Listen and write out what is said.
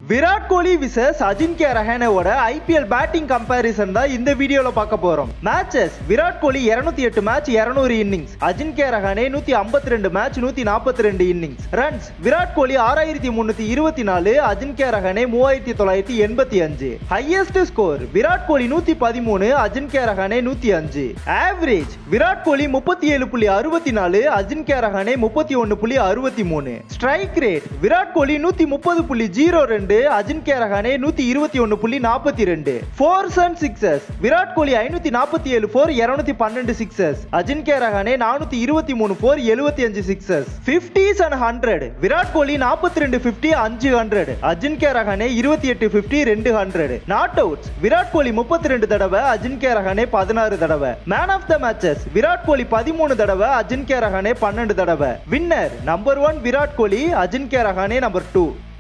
Virat Kohli versus Ajinkya ரஹானேவோட IPL batting comparison தான் இந்த வீடியோல பார்க்க போறோம் மேட்சஸ் விராட் கோலி 208 எட்டு மேட்ச் 200 இன்னிங்ஸ் அஜின்கியா ரஹானே 152 ரெண்டு மேட்ச் 142 ரெண்டு இன்னிங்ஸ் ரன்ஸ் விராட் கோலி ஆறாயிரத்தி முன்னூத்தி இருபத்தி நாலு அஜின்கியா ரஹானே மூவாயிரத்தி தொள்ளாயிரத்தி எண்பத்தி அஞ்சு ஹையஸ்ட் ஸ்கோர் விராட் கோலி நூத்தி பதிமூணு அஜின்கியா ரஹானே நூத்தி அஞ்சு ஆவரேஜ் விராட் கோலி முப்பத்தி ஏழு புள்ளி அறுபத்தி நாலு அஜின்கியா ரஹானே முப்பத்தி ஒன்னு புள்ளி அறுபத்தி மூணு ஸ்ட்ரைக் ரேட் விராட் கோலி நூத்தி முப்பது புள்ளி ஜீரோ ரெண்டு அஜின்கியா ரஹானே நூத்தி இருபத்தி ஒன்னு புள்ளி நாற்பத்தி ரெண்டு fours and sixes Virat Kohli ஐநூத்தி நாற்பத்தி ஏழு ஃபோர் இருநூத்தி பன்னெண்டு சிக்ஸஸ் அஜின்கியா ரஹானே நானூத்தி இருபத்தி மூணு ஃபோர் எழுபத்தி அஞ்சு sixes fifties and hundred Virat Kohli நாற்பத்தி ரெண்டு பிப்டி அஞ்சு ஹண்ட்ரட் அஜின்கியா ரஹானே இருபத்தி எட்டு பிப்டி ரெண்டு hundred not outs Virat Kohli முப்பத்தி ரெண்டு தடவை அஜின்கியா ரஹானே பதினாறு தடவை man of the matches Virat Kohli பதிமூணு தடவை அஜின்கியா ரஹானே பன்னெண்டு தடவை winner number one Virat Kohli Ajinkya Rahane number two